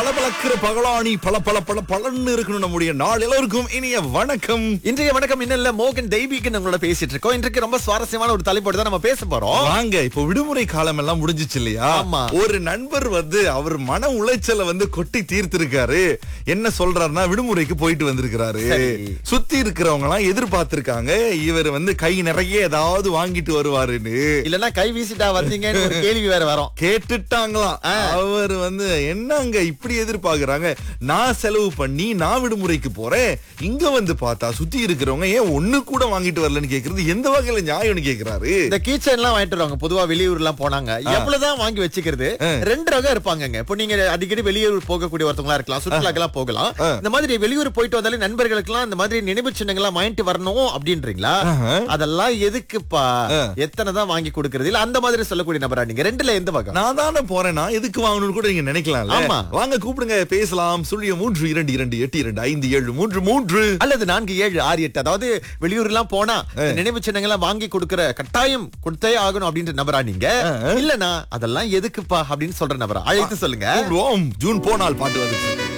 பளபளக்கிற பகலாணி பல பல பல பலன்னு இருக்கணும் நம்முடைய நாள் எல்லோருக்கும் இனிய வணக்கம் இன்றைய வணக்கம் இன்னல்ல மோகன் தெய்வீகன் உங்களோட பேசிட்டு இருக்கோம் இன்றைக்கு ரொம்ப சுவாரஸ்யமான ஒரு தலைப்போடு தான் நம்ம பேச போறோம் வாங்க இப்போ விடுமுறை காலம் எல்லாம் முடிஞ்சிச்சு இல்லையா ஆமா. ஒரு நண்பர் வந்து அவர் மன உளைச்சலை வந்து கொட்டி தீர்த்திருக்காரு என்ன சொல்றாருன்னா விடுமுறைக்கு போயிட்டு வந்திருக்கிறாரு சரி. சுத்தி இருக்கிறவங்க எல்லாம் எதிர்பார்த்திருக்காங்க இவர் வந்து கை நிறைய ஏதாவது வாங்கிட்டு வருவாருன்னு இல்லன்னா கை வீசிட்டா வந்தீங்கன்னு ஒரு கேள்வி வேற வரும் கேட்டுட்டாங்களாம் அவர் வந்து என்னங்க இப்படி எதிர்பார்க்கறாங்க நான் செலவு பண்ணி நான் விடுமுறைக்கு போறேன் இங்க வந்து பார்த்தா சுத்தி இருக்கிறவங்க ஏன் ஒண்ணு கூட வாங்கிட்டு வரலன்னு கேக்குறது எந்த வகையில நியாயம்னு கேக்குறாரு இந்த கீச்சன் எல்லாம் வாங்கிட்டு வருவாங்க பொதுவா வெளியூர் எல்லாம் போனாங்க எவ்வளவுதான் வாங்கி வச்சுக்கிறது ரெண்டு ரகம் இருப்பாங்கங்க இப்போ நீங்க அடிக்கடி வெளியூர் போகக்கூடிய ஒருத்தவங்களா இருக்கலாம் சுற்றுலாக்கெல்லாம் போகலாம் இந்த மாதிரி வெளியூர் போயிட்டு வந்தாலே நண்பர்களுக்கு எல்லாம் இந்த மாதிரி நினைவு சின்னங்கள்லாம் வாங்கிட்டு வரணும் அப்படின்றீங்களா அதெல்லாம் எதுக்குப்பா எத்தனை தான் வாங்கி கொடுக்கறது இல்ல அந்த மாதிரி சொல்லக்கூடிய நபரா நீங்க ரெண்டுல எந்த வகை நான் தானே போறேன் நான் எதுக்கு வாங்கணும்னு கூட நீங்க நினைக்கலாம்ல ஆமா. வாங்க கூப்பிடுங்க பேசலாம் சுழிய மூன்று இரண்டு இரண்டு எட்டு இரண்டு ஐந்து ஏழு மூன்று மூன்று அல்லது நான்கு ஏழு ஆறு எட்டு அதாவது வெளியூர் எல்லாம் போனா இந்த நினைவு சின்னங்களை வாங்கி கொடுக்கிற கட்டாயம் கொடுத்தே ஆகணும் அப்படின்ற நபரா நீங்க இல்லனா அதெல்லாம் எதுக்குப்பா அப்படின்னு சொல்ற நபரா அழைத்து சொல்லுங்க கூப்பிடுவோம் ஜூன் போனால் பாட்டு வந்துச்சு